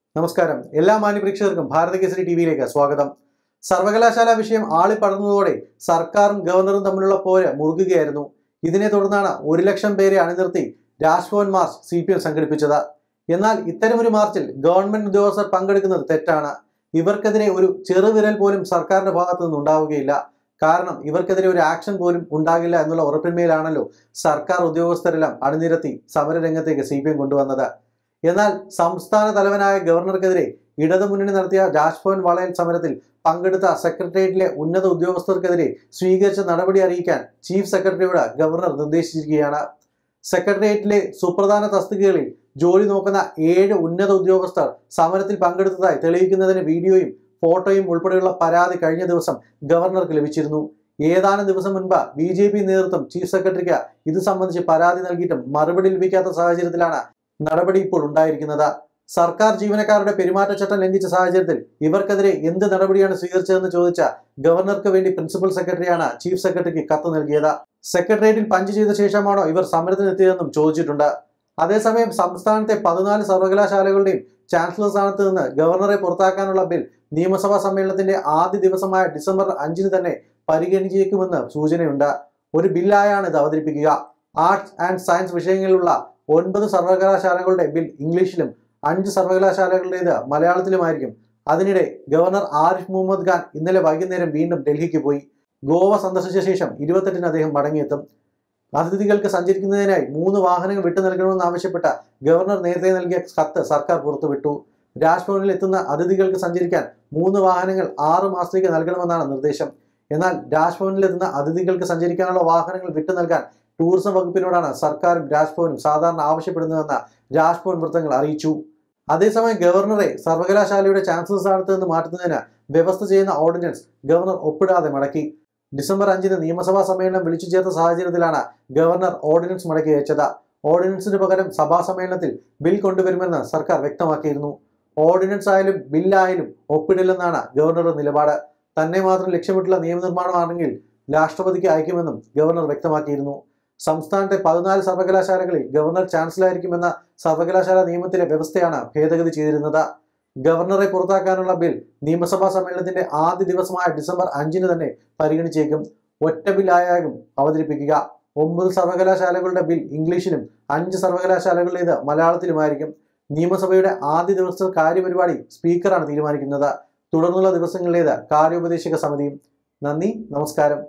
നമസ്കാരം എല്ലാ മാന്യപ്രേക്ഷകർക്കും ഭാരത കേസരി ടി വിയിലേക്ക് സ്വാഗതം സർവകലാശാല വിഷയം ആളിപ്പടർന്നതോടെ സർക്കാരും ഗവർണറും തമ്മിലുള്ള പോര് മുറുകുകയായിരുന്നു ഇതിനെ തുടർന്നാണ് ഒരു ലക്ഷം പേരെ അണിനിർത്തി Raj Bhavan March C P M സംഘടിപ്പിച്ചത് എന്നാൽ ഇത്തരമൊരു മാർച്ചിൽ ഗവൺമെന്റ് ഉദ്യോഗസ്ഥർ പങ്കെടുക്കുന്നത് തെറ്റാണ് ഇവർക്കെതിരെ ഒരു ചെറുവിരൽ പോലും സർക്കാരിന്റെ ഭാഗത്തു നിന്നുണ്ടാവുകയില്ല കാരണം ഇവർക്കെതിരെ ഒരു ആക്ഷൻ പോലും ഉണ്ടാകില്ല എന്നുള്ള ഉറപ്പിന്മേലാണല്ലോ സർക്കാർ ഉദ്യോഗസ്ഥരെല്ലാം അണിനിരത്തി സമരരംഗത്തേക്ക് സി പി എം കൊണ്ടുവന്നത് എന്നാൽ സംസ്ഥാന തലവനായ ഗവർണർക്കെതിരെ ഇടതുമുന്നണി നടത്തിയ രാജ്ഭവൻ വളയൽ സമരത്തിൽ പങ്കെടുത്ത സെക്രട്ടേറിയറ്റിലെ ഉന്നത ഉദ്യോഗസ്ഥർക്കെതിരെ സ്വീകരിച്ച നടപടി അറിയിക്കാൻ ചീഫ് സെക്രട്ടറിയോട് ഗവർണർ നിർദ്ദേശിച്ചിരിക്കുകയാണ് സെക്രട്ടേറിയറ്റിലെ സുപ്രധാന തസ്തികകളിൽ ജോലി നോക്കുന്ന ഏഴ് ഉന്നത ഉദ്യോഗസ്ഥർ സമരത്തിൽ പങ്കെടുത്തതായി തെളിയിക്കുന്നതിന് വീഡിയോയും ഫോട്ടോയും ഉൾപ്പെടെയുള്ള പരാതി കഴിഞ്ഞ ദിവസം ഗവർണർക്ക് ലഭിച്ചിരുന്നു ഏതാനും ദിവസം മുൻപ് ബി ജെ പി നേതൃത്വം ചീഫ് സെക്രട്ടറിക്ക് ഇത് സംബന്ധിച്ച് പരാതി നൽകിയിട്ടും മറുപടി ലഭിക്കാത്ത സാഹചര്യത്തിലാണ് നടപടി ഇപ്പോൾ ഉണ്ടായിരിക്കുന്നത് സർക്കാർ ജീവനക്കാരുടെ പെരുമാറ്റച്ചട്ടം ലംഘിച്ച സാഹചര്യത്തിൽ ഇവർക്കെതിരെ എന്ത് നടപടിയാണ് സ്വീകരിച്ചതെന്ന് ചോദിച്ച ഗവർണർക്ക് വേണ്ടി പ്രിൻസിപ്പൽ സെക്രട്ടറിയാണ് ചീഫ് സെക്രട്ടറിക്ക് കത്ത് നൽകിയത് സെക്രട്ടേറിയറ്റിൽ പഞ്ച് ചെയ്ത ശേഷമാണോ ഇവർ സമരത്തിനെത്തിയതെന്നും ചോദിച്ചിട്ടുണ്ട് അതേസമയം സംസ്ഥാനത്തെ പതിനാല് സർവകലാശാലകളുടെയും ചാൻസലർ സ്ഥാനത്ത് നിന്ന് ഗവർണറെ പുറത്താക്കാനുള്ള ബിൽ നിയമസഭാ സമ്മേളനത്തിന്റെ ആദ്യ ദിവസമായ ഡിസംബർ അഞ്ചിന് തന്നെ പരിഗണിച്ചേക്കുമെന്ന് സൂചനയുണ്ട് ഒരു ബില്ലായാണ് ഇത് അവതരിപ്പിക്കുക ആർട്സ് ആൻഡ് സയൻസ് വിഷയങ്ങളിലുള്ള ഒൻപത് സർവകലാശാലകളുടെ ബിൽ ഇംഗ്ലീഷിലും അഞ്ച് സർവകലാശാലകളുടേത് മലയാളത്തിലുമായിരിക്കും അതിനിടെ ഗവർണർ ആരിഫ് മുഹമ്മദ് ഖാൻ ഇന്നലെ വൈകുന്നേരം വീണ്ടും ഡൽഹിക്ക് പോയി ഗോവ സന്ദർശിച്ച ശേഷം ഇരുപത്തെട്ടിന് അദ്ദേഹം മടങ്ങിയെത്തും അതിഥികൾക്ക് സഞ്ചരിക്കുന്നതിനായി മൂന്ന് വാഹനങ്ങൾ വിട്ടു നൽകണമെന്ന് ആവശ്യപ്പെട്ട ഗവർണർ നേരത്തെ നൽകിയ കത്ത് സർക്കാർ പുറത്തുവിട്ടു രാജ്ഭവനിൽ എത്തുന്ന അതിഥികൾക്ക് സഞ്ചരിക്കാൻ മൂന്ന് വാഹനങ്ങൾ ആറ് മാസത്തേക്ക് നൽകണമെന്നാണ് നിർദ്ദേശം എന്നാൽ രാജ്ഭവനിലെത്തുന്ന അതിഥികൾക്ക് സഞ്ചരിക്കാനുള്ള വാഹനങ്ങൾ വിട്ടു നൽകാൻ ടൂറിസം വകുപ്പിനോടാണ് സർക്കാരും രാജ്ഭവനും സാധാരണ ആവശ്യപ്പെടുന്നതെന്ന് രാജ്ഭവൻ വൃത്തങ്ങൾ അറിയിച്ചു അതേസമയം ഗവർണറെ സർവകലാശാലയുടെ ചാൻസലർ സ്ഥാനത്ത് നിന്ന് മാറ്റുന്നതിന് വ്യവസ്ഥ ചെയ്യുന്ന ഓർഡിനൻസ് ഗവർണർ ഒപ്പിടാതെ മടക്കി ഡിസംബർ അഞ്ചിന് നിയമസഭാ സമ്മേളനം വിളിച്ചു ചേർത്ത സാഹചര്യത്തിലാണ് ഗവർണർ ഓർഡിനൻസ് മടക്കി അയച്ചത് ഓർഡിനൻസിന് പകരം സഭാ സമ്മേളനത്തിൽ ബിൽ കൊണ്ടുവരുമെന്ന് സർക്കാർ വ്യക്തമാക്കിയിരുന്നു ഓർഡിനൻസ് ആയാലും ബില്ലായാലും ഒപ്പിടില്ലെന്നാണ് ഗവർണറുടെ നിലപാട് തന്നെ മാത്രം ലക്ഷ്യമിട്ടുള്ള നിയമനിർമ്മാണമാണെങ്കിൽ രാഷ്ട്രപതിക്ക് അയക്കുമെന്നും ഗവർണർ വ്യക്തമാക്കിയിരുന്നു സംസ്ഥാനത്തെ പതിനാല് സർവകലാശാലകളിൽ ഗവർണർ ചാൻസലറായിരിക്കുമെന്ന സർവകലാശാല നിയമത്തിലെ വ്യവസ്ഥയാണ് ഭേദഗതി ചെയ്തിരുന്നത് ഗവർണറെ പുറത്താക്കാനുള്ള ബിൽ നിയമസഭാ സമ്മേളനത്തിന്റെ ആദ്യ ദിവസമായ ഡിസംബർ അഞ്ചിന് തന്നെ പരിഗണിച്ചേക്കും ഒറ്റ ബില്ലായാകും അവതരിപ്പിക്കുക ഒമ്പത് സർവകലാശാലകളുടെ ബിൽ ഇംഗ്ലീഷിലും അഞ്ച് സർവകലാശാലകളുടേത് മലയാളത്തിലുമായിരിക്കും നിയമസഭയുടെ ആദ്യ ദിവസത്തെ കാര്യപരിപാടി സ്പീക്കറാണ് തീരുമാനിക്കുന്നത് തുടർന്നുള്ള ദിവസങ്ങളിലേത് കാര്യോപദേശക സമിതിയും നന്ദി നമസ്കാരം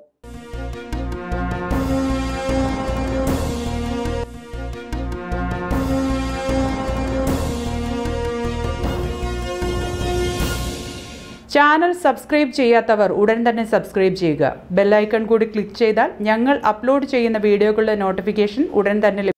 ചാനൽ സബ്സ്ക്രൈബ് ചെയ്യാത്തവർ ഉടൻ തന്നെ സബ്സ്ക്രൈബ് ചെയ്യുക ബെല്ലൈക്കൺ കൂടി ക്ലിക്ക് ചെയ്താൽ ഞങ്ങൾ അപ്ലോഡ് ചെയ്യുന്ന വീഡിയോകളുടെ നോട്ടിഫിക്കേഷൻ ഉടൻ തന്നെ ലഭിക്കും